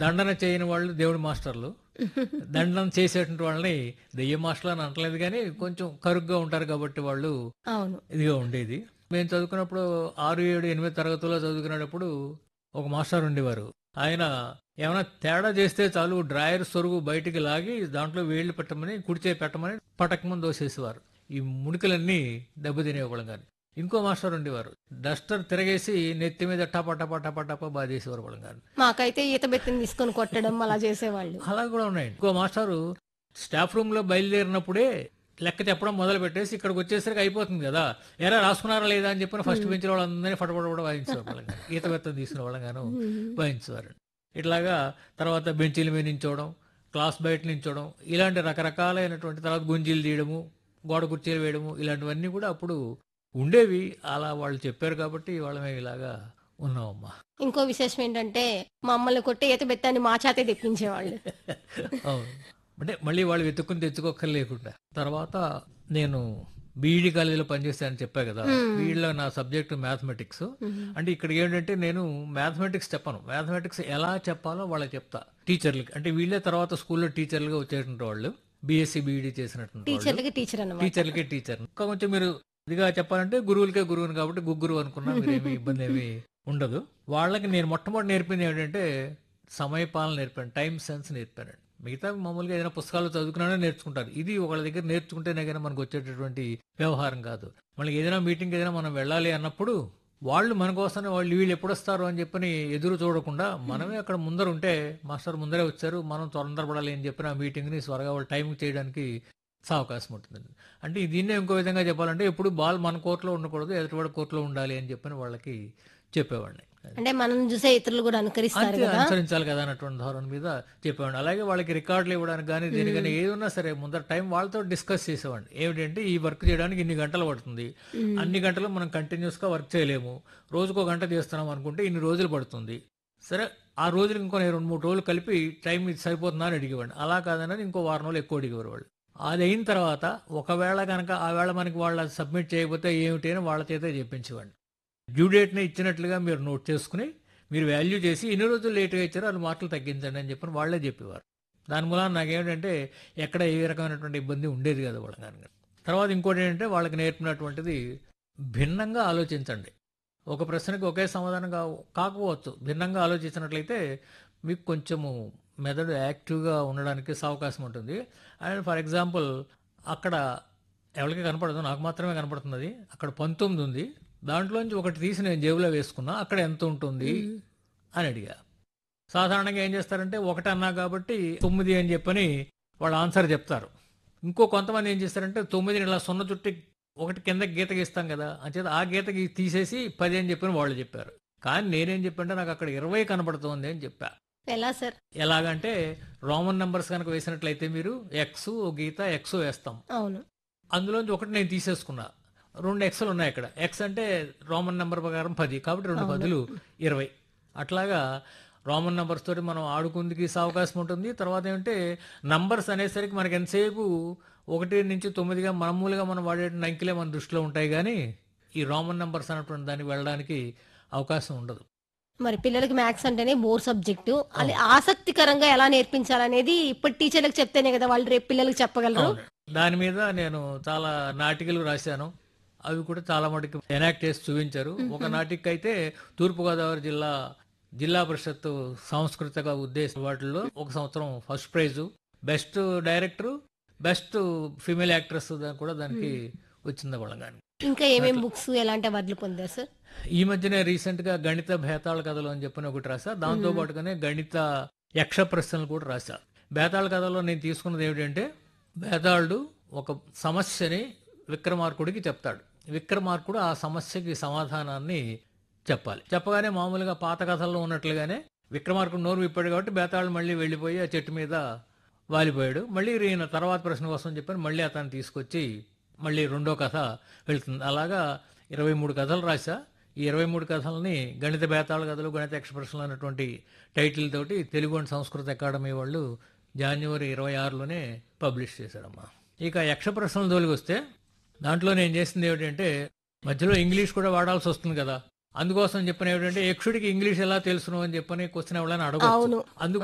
దండన చేయని వాళ్ళు దేవుడి మాస్టర్లు దండన చేసేటువంటి వాళ్ళని దెయ్యం మాస్టర్లు అని అంటలేదు కానీ కొంచెం కరుగ్గా ఉంటారు కాబట్టి వాళ్ళు అవును ఇదిగా ఉండేది మేము చదువుకున్నప్పుడు ఆరు ఏడు ఎనిమిది తరగతుల్లో చదువుకునేటప్పుడు ఒక మాస్టర్ ఉండేవారు ఆయన ఏమైనా తేడా చేస్తే చాలు డ్రాయర్ సొరుగు బయటికి లాగి దాంట్లో వేళ్లు పెట్టమని కుడిచే పెట్టమని పటకమని దోసేసేవారు ఈ ముడికలన్నీ దెబ్బతినేవాళ్ళం కానీ ఇంకో మాస్టర్ ఉండేవారు డస్టర్ తిరగేసి నెత్తి మీద టపా టపా టపా టపా బాధేసేవారు వాళ్ళం కానీ మాకైతే ఈత బెత్తిని తీసుకొని కొట్టడం అలా చేసేవాళ్ళు అలా కూడా ఉన్నాయండి ఇంకో మాస్టారు స్టాఫ్ రూమ్ లో బయలుదేరినప్పుడే లెక్క చెప్పడం మొదలు పెట్టేసి ఇక్కడికి వచ్చేసరికి అయిపోతుంది కదా ఎరా రాసుకున్నారా లేదా అని చెప్పిన ఫస్ట్ బెంచ్ వాళ్ళందరినీ ఫటఫట కూడా వాయించేవారు వాళ్ళం గాను. ఈత బెత్తం తీసుకున్న వాళ్ళం గాను వాయించేవారు ఇట్లాగా తర్వాత బెంచీల మీద నించోవడం క్లాస్ బయట నించోవడం ఇలాంటి రకరకాలైనటువంటి తర్వాత గుంజీలు తీయడము గోడ కుర్చీలు వేయడము ఇలాంటివన్నీ కూడా అప్పుడు ఉండేవి అలా వాళ్ళు చెప్పారు కాబట్టి వాళ్ళమే ఇలాగా ఉన్నామమ్మా ఇంకో విశేషం ఏంటంటే మమ్మల్ని కొట్టి ఈత బెత్తాన్ని మా చేతే తెప్పించేవాళ్ళు అవును అంటే మళ్ళీ వాళ్ళు వెతుక్కుని తెచ్చుకోక్కర్లేకుండా తర్వాత నేను బీఈడి కాలేజీలో పనిచేస్తానని చెప్పా కదా బీఈడిలో నా సబ్జెక్ట్ మ్యాథమెటిక్స్ అంటే ఇక్కడ ఏంటంటే నేను మ్యాథమెటిక్స్ చెప్పను మ్యాథమెటిక్స్ ఎలా చెప్పాలో వాళ్ళకి చెప్తా టీచర్లకి అంటే వీళ్ళే తర్వాత స్కూల్లో టీచర్లుగా వచ్చేటువంటి వాళ్ళు బీఎస్సీ బీఈడి చేసినటువంటి వాళ్ళు టీచర్లకి టీచర్ అన్నమాట టీచర్లకే టీచర్ ఇంకా కొంచెం మీరు ఇదిగా చెప్పాలంటే గురువులకే గురువుని కాబట్టి గుగ్గురు అనుకున్నా మీరేమి ఇబ్బంది ఏమి ఉండదు వాళ్ళకి నేను మొట్టమొదటి నేర్పింది ఏంటంటే సమయపాలన నేర్పాను టైం సెన్స్ నేర్పాను మిగతా మామూలుగా ఏదైనా పుస్తకాలు చదువుకున్నా నేర్చుకుంటారు ఇది ఒకళ్ళ దగ్గర నేర్చుకుంటేనే కానీ మనకు వచ్చేటటువంటి వ్యవహారం కాదు మనకి ఏదైనా మీటింగ్ ఏదైనా మనం వెళ్ళాలి అన్నప్పుడు వాళ్ళు మన కోసమే వాళ్ళు వీళ్ళు ఎప్పుడు వస్తారు అని చెప్పని ఎదురు చూడకుండా మనమే అక్కడ ముందర ఉంటే మాస్టర్ ముందరే వచ్చారు మనం తొందరపడాలి అని చెప్పిన ఆ మీటింగ్ని త్వరగా వాళ్ళ టైం చేయడానికి అవకాశం ఉంటుంది అంటే దీన్నే ఇంకో విధంగా చెప్పాలంటే ఎప్పుడు బాల్ మన కోర్టులో ఉండకూడదు ఎదుటివాడి కోర్టులో ఉండాలి అని చెప్పని వాళ్ళకి చెప్పేవాడిని అంటే మనం చూసే ఇతరులు కూడా అనుకరిస్తారు అంతే కదా అనుసరించాలి కదా అన్నటువంటి ధోరణి మీద చెప్పేవాడిని అలాగే వాళ్ళకి రికార్డులు ఇవ్వడానికి కానీ దేనికైనా ఏది ఉన్నా సరే ముందర టైం వాళ్ళతో డిస్కస్ చేసేవాడిని ఏమిటంటే ఈ వర్క్ చేయడానికి ఇన్ని గంటలు పడుతుంది అన్ని గంటలు మనం కంటిన్యూస్ గా వర్క్ చేయలేము రోజుకో గంట చేస్తున్నాం అనుకుంటే ఇన్ని రోజులు పడుతుంది సరే ఆ రోజులు ఇంకో నేను రెండు మూడు రోజులు కలిపి టైం ఇది సరిపోతుందా అని అడిగేవాడిని అలా కాదన్నది ఇంకో వారం రోజులు ఎక్కువ అడిగేవారు వాళ్ళు అది అయిన తర్వాత ఒకవేళ కనుక ఆ వేళ మనకి వాళ్ళు సబ్మిట్ చేయకపోతే ఏమిటి అని వాళ్ళ చేతే చెప్పించేవాడిని డ్యూ డేట్ని ఇచ్చినట్లుగా మీరు నోట్ చేసుకుని మీరు వాల్యూ చేసి ఎన్ని రోజులు లేట్గా ఇచ్చారో అది మార్కులు తగ్గించండి అని చెప్పని వాళ్ళే చెప్పేవారు దాని మూలాన నాకేమిటంటే ఎక్కడ ఏ రకమైనటువంటి ఇబ్బంది ఉండేది కదా వాళ్ళ కనుక తర్వాత ఇంకోటి ఏంటంటే వాళ్ళకి నేర్పినటువంటిది భిన్నంగా ఆలోచించండి ఒక ప్రశ్నకి ఒకే సమాధానం కా- కాకపోవచ్చు భిన్నంగా ఆలోచించినట్లయితే మీకు కొంచెము మెదడు యాక్టివ్గా ఉండడానికి అవకాశం ఉంటుంది అండ్ ఫర్ ఎగ్జాంపుల్ అక్కడ ఎవరికి కనపడదు నాకు మాత్రమే కనపడుతున్నది అక్కడ పంతొమ్మిది ఉంది దాంట్లోంచి ఒకటి తీసి నేను జేబులో వేసుకున్నా అక్కడ ఎంత ఉంటుంది అని అడిగా సాధారణంగా ఏం చేస్తారంటే ఒకటి అన్నా కాబట్టి తొమ్మిది అని చెప్పని వాళ్ళు ఆన్సర్ చెప్తారు ఇంకో కొంతమంది ఏం చేస్తారంటే తొమ్మిదిని ఇలా సున్న చుట్టి ఒకటి కింద గీత గీస్తాం కదా అంచేత ఆ గీత గీ- తీసేసి పది అని చెప్పని వాళ్ళు చెప్పారు కానీ నేనేం చెప్పంటే నాకు అక్కడ ఇరవై కనపడుతోంది అని చెప్పా ఎలా సార్ ఎలాగంటే రోమన్ నంబర్స్ కనుక వేసినట్లయితే మీరు ఎక్స్ ఓ గీత ఎక్స్ వేస్తాం అవును అందులోంచి ఒకటి నేను తీసేసుకున్నా రెండు ఎక్స్లు ఉన్నాయి ఇక్కడ ఎక్స్ అంటే రోమన్ నెంబర్ ప్రకారం పది కాబట్టి రెండు పదులు ఇరవై అట్లాగా రోమన్ నెంబర్స్ తోటి మనం ఆడుకుందికి అవకాశం ఉంటుంది తర్వాత ఏమంటే నంబర్స్ అనేసరికి మనకి ఎంతసేపు ఒకటి నుంచి తొమ్మిదిగా మామూలుగా మనం వాడే అంకెలే మన దృష్టిలో ఉంటాయి కానీ ఈ రోమన్ నెంబర్స్ అన్నటువంటి దానికి వెళ్ళడానికి అవకాశం ఉండదు మరి పిల్లలకి మ్యాథ్స్ అంటేనే బోర్ సబ్జెక్టు అది ఆసక్తికరంగా ఎలా నేర్పించాలనేది ఇప్పటి టీచర్లకు చెప్తేనే కదా వాళ్ళు రేపు పిల్లలకి చెప్పగలరు అవును. దాని మీద నేను చాలా నాటికలు రాశాను అవి కూడా చాలా మటుకు ఎనాక్ట్ చేసి చూపించారు ఒక నాటిక అయితే తూర్పుగోదావరి జిల్లా జిల్లా పరిషత్ సాంస్కృతిక ఉద్దేశ వాటిల్లో ఒక సంవత్సరం first prize best director best female actress కూడా దానికి వచ్చింది వాళ్ళగాని ఇంకా ఏమేం బుక్స్ ఎలాంటి అవార్డులు పొందారు సార్ ఈ మధ్యనే రీసెంట్ గా గణిత భేతాళ కథలు అని చెప్పిన ఒకటి రాసా దాంతో పాటుగానే గణిత యక్ష ప్రశ్నలు కూడా రాసా భేతాళ కథలో నేను తీసుకున్నది ఏమిటంటే భేతాళుడు ఒక సమస్యని విక్రమార్కుడికి చెప్తాడు విక్రమార్కుడు ఆ సమస్యకి సమాధానాన్ని చెప్పాలి చెప్పగానే మామూలుగా పాత కథల్లో ఉన్నట్లుగానే విక్రమార్కుడు నోరు విప్పాడు కాబట్టి బేతాళుడు మళ్ళీ వెళ్ళిపోయి ఆ చెట్టు మీద వాలిపోయాడు మళ్ళీ ఈయన తర్వాత ప్రశ్న కోసం చెప్పని మళ్ళీ అతను తీసుకొచ్చి మళ్ళీ రెండో కథ వెళ్తుంది అలాగా ఇరవై మూడు కథలు రాశా ఈ ఇరవై మూడు కథల్ని గణిత బేతాళ కథలు గణిత ఎక్స్ప్రెషన్లు అన్నటువంటి టైటిల్ తోటి తెలుగు అండ్ సంస్కృత అకాడమీ వాళ్ళు జనవరి ఇరవై ఆరులోనే పబ్లిష్ చేశారమ్మా ఇక యక్ష ప్రశ్నల జోలికి వస్తే దాంట్లో నేను చేసింది ఏమిటంటే మధ్యలో ఇంగ్లీష్ కూడా వాడాల్సి వస్తుంది కదా అందుకోసం చెప్పిన ఏమిటంటే యక్షుడికి ఇంగ్లీష్ ఎలా తెలుసును అని చెప్పని క్వశ్చన్ ఎవరైనా అడగచ్చు అవును అందుకు